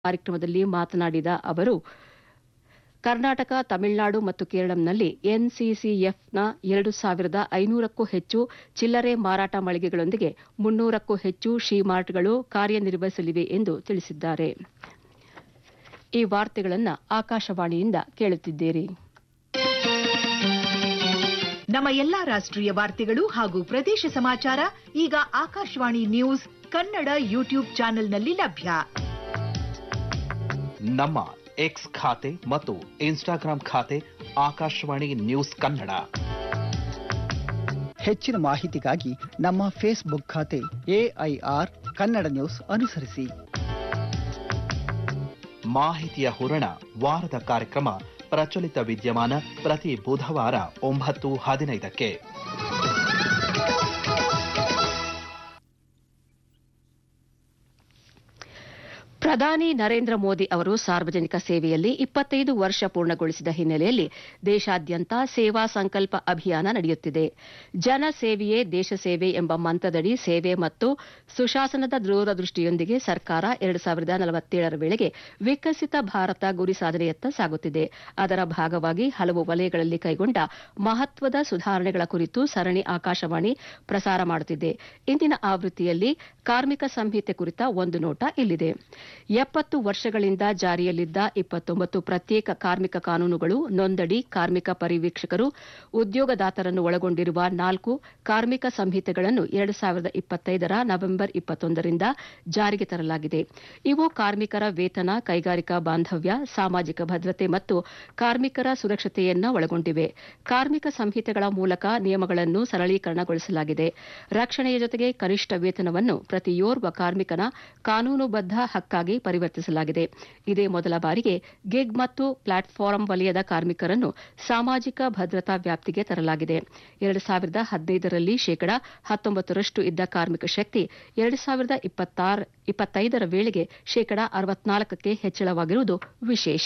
ಕಾರ್ಯಕ್ರಮದಲ್ಲಿ ಮಾತನಾಡಿದ ಅವರು ಕರ್ನಾಟಕ ತಮಿಳುನಾಡು ಮತ್ತು ಕೇರಳಂನಲ್ಲಿ ಎನ್ಸಿಸಿಎಫ್ನ ಎರಡು ಸಾವಿರದ ಐನೂರಕ್ಕೂ ಹೆಚ್ಚು ಚಿಲ್ಲರೆ ಮಾರಾಟ ಮಳಿಗೆಗಳೊಂದಿಗೆ ಮುನ್ನೂರಕ್ಕೂ ಹೆಚ್ಚು ಶಿ ಮಾರ್ಟ್ಗಳು ಕಾರ್ಯನಿರ್ವಹಿಸಲಿವೆ ಎಂದು ತಿಳಿಸಿದ್ದಾರೆ ಈ ವಾರ್ತೆಗಳನ್ನು ಆಕಾಶವಾಣಿಯಿಂದ ಕೇಳುತ್ತಿದ್ದೀರಿ ನಮ್ಮ ಎಲ್ಲಾ ರಾಷ್ಟ್ರೀಯ ವಾರ್ತೆಗಳು ಹಾಗೂ ಪ್ರದೇಶ ಸಮಾಚಾರ ಈಗ ಆಕಾಶವಾಣಿ ನ್ಯೂಸ್ ಕನ್ನಡ ಯೂಟ್ಯೂಬ್ ಚಾನೆಲ್ನಲ್ಲಿ ಲಭ್ಯ ನಮ್ಮ ಎಕ್ಸ್ ಖಾತೆ ಮತ್ತು ಇನ್ಸ್ಟಾಗ್ರಾಂ ಖಾತೆ ಆಕಾಶವಾಣಿ ನ್ಯೂಸ್ ಕನ್ನಡ ಹೆಚ್ಚಿನ ಮಾಹಿತಿಗಾಗಿ ನಮ್ಮ ಫೇಸ್ಬುಕ್ ಖಾತೆ ಎಐಆರ್ ಕನ್ನಡ ನ್ಯೂಸ್ ಅನುಸರಿಸಿ ಮಾಹಿತಿಯ ಹೂರಣ ವಾರದ ಕಾರ್ಯಕ್ರಮ ಪ್ರಚಲಿತ ವಿದ್ಯಮಾನ ಪ್ರತಿ ಬುಧವಾರ ಒಂಬತ್ತು ಹದಿನೈದಕ್ಕೆ ಪ್ರಧಾನಿ ನರೇಂದ್ರ ಮೋದಿ ಅವರು ಸಾರ್ವಜನಿಕ ಸೇವೆಯಲ್ಲಿ ಇಪ್ಪತ್ತೈದು ವರ್ಷ ಪೂರ್ಣಗೊಳಿಸಿದ ಹಿನ್ನೆಲೆಯಲ್ಲಿ ದೇಶಾದ್ಯಂತ ಸೇವಾ ಸಂಕಲ್ಪ ಅಭಿಯಾನ ನಡೆಯುತ್ತಿದೆ ಜನ ಸೇವೆಯೇ ದೇಶ ಸೇವೆ ಎಂಬ ಮಂತ್ರದಡಿ ಸೇವೆ ಮತ್ತು ಸುಶಾಸನದ ದೂರದೃಷ್ಟಿಯೊಂದಿಗೆ ಸರ್ಕಾರ ಎರಡು ಸಾವಿರದ ನಲವತ್ತೇಳರ ವೇಳೆಗೆ ವಿಕಸಿತ ಭಾರತ ಗುರಿ ಸಾಧನೆಯತ್ತ ಸಾಗುತ್ತಿದೆ ಅದರ ಭಾಗವಾಗಿ ಹಲವು ವಲಯಗಳಲ್ಲಿ ಕೈಗೊಂಡ ಮಹತ್ವದ ಸುಧಾರಣೆಗಳ ಕುರಿತು ಸರಣಿ ಆಕಾಶವಾಣಿ ಪ್ರಸಾರ ಮಾಡುತ್ತಿದೆ ಇಂದಿನ ಆವೃತ್ತಿಯಲ್ಲಿ ಕಾರ್ಮಿಕ ಸಂಹಿತೆ ಕುರಿತ ಒಂದು ನೋಟ ಇಲ್ಲಿದೆ ಎಪ್ಪತ್ತು ವರ್ಷಗಳಿಂದ ಜಾರಿಯಲ್ಲಿದ್ದ ಇಪ್ಪತ್ತೊಂಬತ್ತು ಪ್ರತ್ಯೇಕ ಕಾರ್ಮಿಕ ಕಾನೂನುಗಳು ನೊಂದಣಿ ಕಾರ್ಮಿಕ ಪರಿವೀಕ್ಷಕರು ಉದ್ಯೋಗದಾತರನ್ನು ಒಳಗೊಂಡಿರುವ ನಾಲ್ಕು ಕಾರ್ಮಿಕ ಸಂಹಿತೆಗಳನ್ನು ಎರಡು ಸಾವಿರದ ಇಪ್ಪತ್ತೈದರ ನವೆಂಬರ್ ಇಪ್ಪತ್ತೊಂದರಿಂದ ಜಾರಿಗೆ ತರಲಾಗಿದೆ ಇವು ಕಾರ್ಮಿಕರ ವೇತನ ಕೈಗಾರಿಕಾ ಬಾಂಧವ್ಯ ಸಾಮಾಜಿಕ ಭದ್ರತೆ ಮತ್ತು ಕಾರ್ಮಿಕರ ಸುರಕ್ಷತೆಯನ್ನ ಒಳಗೊಂಡಿವೆ ಕಾರ್ಮಿಕ ಸಂಹಿತೆಗಳ ಮೂಲಕ ನಿಯಮಗಳನ್ನು ಸರಳೀಕರಣಗೊಳಿಸಲಾಗಿದೆ ರಕ್ಷಣೆಯ ಜೊತೆಗೆ ಕನಿಷ್ಠ ವೇತನವನ್ನು ಪ್ರತಿಯೋರ್ವ ಕಾರ್ಮಿಕನ ಕಾನೂನುಬದ್ಧ ಹಕ್ಕಾಗಿ ಪರಿವರ್ತಿಸಲಾಗಿದೆ ಇದೇ ಮೊದಲ ಬಾರಿಗೆ ಗಿಗ್ ಮತ್ತು ಪ್ಲಾಟ್ಫಾರ್ಮ್ ವಲಯದ ಕಾರ್ಮಿಕರನ್ನು ಸಾಮಾಜಿಕ ಭದ್ರತಾ ವ್ಯಾಪ್ತಿಗೆ ತರಲಾಗಿದೆ ಎರಡು ಸಾವಿರದ ಹದಿನೈದರಲ್ಲಿ ಶೇಕಡಾ ಹತ್ತೊಂಬತ್ತರಷ್ಟು ಇದ್ದ ಕಾರ್ಮಿಕ ಶಕ್ತಿ ಎರಡು ಸಾವಿರದ ಇಪ್ಪತ್ತೈದರ ವೇಳೆಗೆ ಶೇಕಡಾ ಅರವತ್ನಾಲ್ಕಕ್ಕೆ ಹೆಚ್ಚಳವಾಗಿರುವುದು ವಿಶೇಷ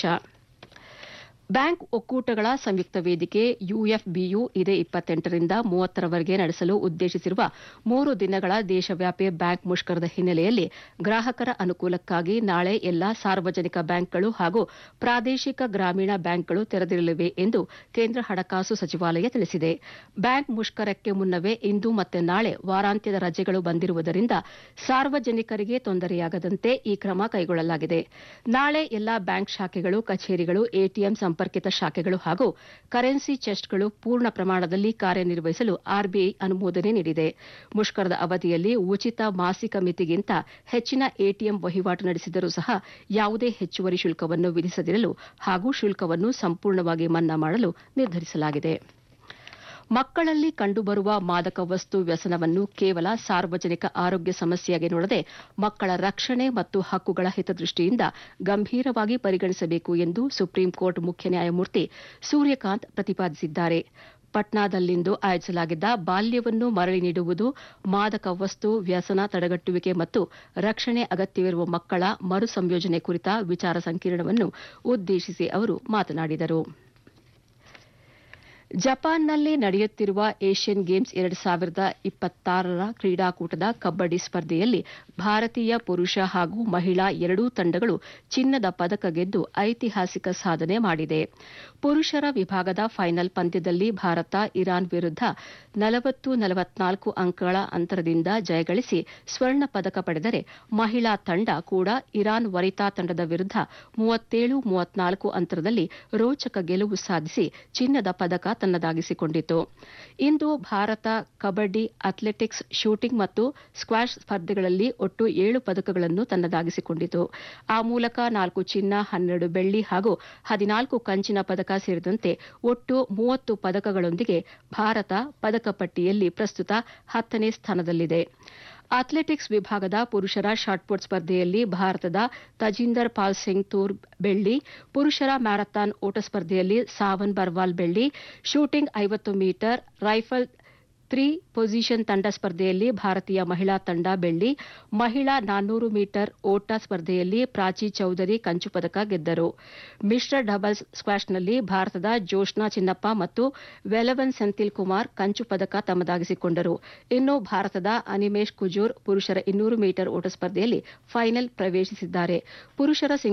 ಬ್ಯಾಂಕ್ ಒಕ್ಕೂಟಗಳ ಸಂಯುಕ್ತ ವೇದಿಕೆ ಯುಎಫ್ಬಿಯು ಇದೇ ಇಪ್ಪತ್ತೆಂಟರಿಂದ ಮೂವತ್ತರವರೆಗೆ ನಡೆಸಲು ಉದ್ದೇಶಿಸಿರುವ ಮೂರು ದಿನಗಳ ದೇಶವ್ಯಾಪಿ ಬ್ಯಾಂಕ್ ಮುಷ್ಕರದ ಹಿನ್ನೆಲೆಯಲ್ಲಿ ಗ್ರಾಹಕರ ಅನುಕೂಲಕ್ಕಾಗಿ ನಾಳೆ ಎಲ್ಲಾ ಸಾರ್ವಜನಿಕ ಬ್ಯಾಂಕ್ಗಳು ಹಾಗೂ ಪ್ರಾದೇಶಿಕ ಗ್ರಾಮೀಣ ಬ್ಯಾಂಕ್ಗಳು ತೆರೆದಿರಲಿವೆ ಎಂದು ಕೇಂದ್ರ ಹಣಕಾಸು ಸಚಿವಾಲಯ ತಿಳಿಸಿದೆ ಬ್ಯಾಂಕ್ ಮುಷ್ಕರಕ್ಕೆ ಮುನ್ನವೇ ಇಂದು ಮತ್ತು ನಾಳೆ ವಾರಾಂತ್ಯದ ರಜೆಗಳು ಬಂದಿರುವುದರಿಂದ ಸಾರ್ವಜನಿಕರಿಗೆ ತೊಂದರೆಯಾಗದಂತೆ ಈ ಕ್ರಮ ಕೈಗೊಳ್ಳಲಾಗಿದೆ ನಾಳೆ ಎಲ್ಲಾ ಬ್ಯಾಂಕ್ ಶಾಖೆಗಳು ಕಚೇರಿಗಳು ಎಟಿಎಂ ಸಂಪರ್ಕಿತ ಶಾಖೆಗಳು ಹಾಗೂ ಕರೆನ್ಸಿ ಚೆಸ್ಟ್ಗಳು ಪೂರ್ಣ ಪ್ರಮಾಣದಲ್ಲಿ ಕಾರ್ಯನಿರ್ವಹಿಸಲು ಆರ್ಬಿಐ ಅನುಮೋದನೆ ನೀಡಿದೆ ಮುಷ್ಕರದ ಅವಧಿಯಲ್ಲಿ ಉಚಿತ ಮಾಸಿಕ ಮಿತಿಗಿಂತ ಹೆಚ್ಚಿನ ಎಟಿಎಂ ವಹಿವಾಟು ನಡೆಸಿದರೂ ಸಹ ಯಾವುದೇ ಹೆಚ್ಚುವರಿ ಶುಲ್ಕವನ್ನು ವಿಧಿಸದಿರಲು ಹಾಗೂ ಶುಲ್ಕವನ್ನು ಸಂಪೂರ್ಣವಾಗಿ ಮನ್ನಾ ಮಾಡಲು ನಿರ್ಧರಿಸಲಾಗಿದೆ ಮಕ್ಕಳಲ್ಲಿ ಕಂಡುಬರುವ ಮಾದಕ ವಸ್ತು ವ್ಯಸನವನ್ನು ಕೇವಲ ಸಾರ್ವಜನಿಕ ಆರೋಗ್ಯ ಸಮಸ್ಯೆಯಾಗಿ ನೋಡದೆ ಮಕ್ಕಳ ರಕ್ಷಣೆ ಮತ್ತು ಹಕ್ಕುಗಳ ಹಿತದೃಷ್ಟಿಯಿಂದ ಗಂಭೀರವಾಗಿ ಪರಿಗಣಿಸಬೇಕು ಎಂದು ಸುಪ್ರೀಂ ಕೋರ್ಟ್ ಮುಖ್ಯ ನ್ಯಾಯಮೂರ್ತಿ ಸೂರ್ಯಕಾಂತ್ ಪ್ರತಿಪಾದಿಸಿದ್ದಾರೆ ಪಟ್ನಾದಲ್ಲಿಂದು ಆಯೋಜಿಸಲಾಗಿದ್ದ ಬಾಲ್ಯವನ್ನು ಮರಳಿ ನೀಡುವುದು ಮಾದಕ ವಸ್ತು ವ್ಯಸನ ತಡೆಗಟ್ಟುವಿಕೆ ಮತ್ತು ರಕ್ಷಣೆ ಅಗತ್ಯವಿರುವ ಮಕ್ಕಳ ಮರು ಸಂಯೋಜನೆ ಕುರಿತ ವಿಚಾರ ಸಂಕಿರಣವನ್ನು ಉದ್ದೇಶಿಸಿ ಅವರು ಮಾತನಾಡಿದರು ಜಪಾನ್ನಲ್ಲಿ ನಡೆಯುತ್ತಿರುವ ಏಷ್ಯನ್ ಗೇಮ್ಸ್ ಎರಡು ಸಾವಿರದ ಇಪ್ಪತ್ತಾರರ ಕ್ರೀಡಾಕೂಟದ ಕಬ್ಬಡಿ ಸ್ಪರ್ಧೆಯಲ್ಲಿ ಭಾರತೀಯ ಪುರುಷ ಹಾಗೂ ಮಹಿಳಾ ಎರಡೂ ತಂಡಗಳು ಚಿನ್ನದ ಪದಕ ಗೆದ್ದು ಐತಿಹಾಸಿಕ ಸಾಧನೆ ಮಾಡಿದೆ ಪುರುಷರ ವಿಭಾಗದ ಫೈನಲ್ ಪಂದ್ಯದಲ್ಲಿ ಭಾರತ ಇರಾನ್ ವಿರುದ್ಧ ನಲವತ್ತು ನಲವತ್ನಾಲ್ಕು ಅಂಕಗಳ ಅಂತರದಿಂದ ಜಯಗಳಿಸಿ ಸ್ವರ್ಣ ಪದಕ ಪಡೆದರೆ ಮಹಿಳಾ ತಂಡ ಕೂಡ ಇರಾನ್ ವನಿತಾ ತಂಡದ ವಿರುದ್ಧ ಮೂವತ್ತೇಳು ಮೂವತ್ನಾಲ್ಕು ಅಂತರದಲ್ಲಿ ರೋಚಕ ಗೆಲುವು ಸಾಧಿಸಿ ಚಿನ್ನದ ಪದಕ ತನ್ನದಾಗಿಸಿಕೊಂಡಿತು ಇಂದು ಭಾರತ ಕಬಡ್ಡಿ ಅಥ್ಲೆಟಿಕ್ಸ್ ಶೂಟಿಂಗ್ ಮತ್ತು ಸ್ಕ್ವಾಷ್ ಸ್ಪರ್ಧೆಗಳಲ್ಲಿ ಒಟ್ಟು ಏಳು ಪದಕಗಳನ್ನು ತನ್ನದಾಗಿಸಿಕೊಂಡಿತು ಆ ಮೂಲಕ ನಾಲ್ಕು ಚಿನ್ನ ಹನ್ನೆರಡು ಬೆಳ್ಳಿ ಹಾಗೂ ಹದಿನಾಲ್ಕು ಕಂಚಿನ ಪದಕ ಸೇರಿದಂತೆ ಒಟ್ಟು ಮೂವತ್ತು ಪದಕಗಳೊಂದಿಗೆ ಭಾರತ ಪದಕ ಪಟ್ಟಿಯಲ್ಲಿ ಪ್ರಸ್ತುತ ಹತ್ತನೇ ಸ್ಥಾನದಲ್ಲಿದೆ ಅಥ್ಲೆಟಿಕ್ಸ್ ವಿಭಾಗದ ಪುರುಷರ ಶಾಟ್ಪುಟ್ ಸ್ಪರ್ಧೆಯಲ್ಲಿ ಭಾರತದ ತಜಿಂದರ್ ಪಾಲ್ ಸಿಂಗ್ ತೂರ್ ಬೆಳ್ಳಿ ಪುರುಷರ ಮ್ಯಾರಥಾನ್ ಓಟ ಸ್ಪರ್ಧೆಯಲ್ಲಿ ಸಾವನ್ ಬರ್ವಾಲ್ ಬೆಳ್ಳಿ ಶೂಟಿಂಗ್ ಐವತ್ತು ಮೀಟರ್ ರೈಫಲ್ ತ್ರೀ ಪೊಸಿಷನ್ ತಂಡ ಸ್ಪರ್ಧೆಯಲ್ಲಿ ಭಾರತೀಯ ಮಹಿಳಾ ತಂಡ ಬೆಳ್ಳಿ ಮಹಿಳಾ ನಾನ್ನೂರು ಮೀಟರ್ ಓಟ ಸ್ಪರ್ಧೆಯಲ್ಲಿ ಪ್ರಾಚಿ ಚೌಧರಿ ಕಂಚು ಪದಕ ಗೆದ್ದರು ಮಿಶ್ರ ಡಬಲ್ಸ್ ಸ್ಕ್ವಾಷ್ನಲ್ಲಿ ಭಾರತದ ಜೋಷ್ನಾ ಚಿನ್ನಪ್ಪ ಮತ್ತು ವೆಲವನ್ ಸೆಂಥಿಲ್ ಕುಮಾರ್ ಕಂಚು ಪದಕ ತಮ್ಮದಾಗಿಸಿಕೊಂಡರು ಇನ್ನು ಭಾರತದ ಅನಿಮೇಶ್ ಕುಜೂರ್ ಪುರುಷರ ಇನ್ನೂರು ಮೀಟರ್ ಓಟ ಸ್ಪರ್ಧೆಯಲ್ಲಿ ಫೈನಲ್ ಪ್ರವೇಶಿಸಿದ್ದಾರೆ ಪುರುಷರ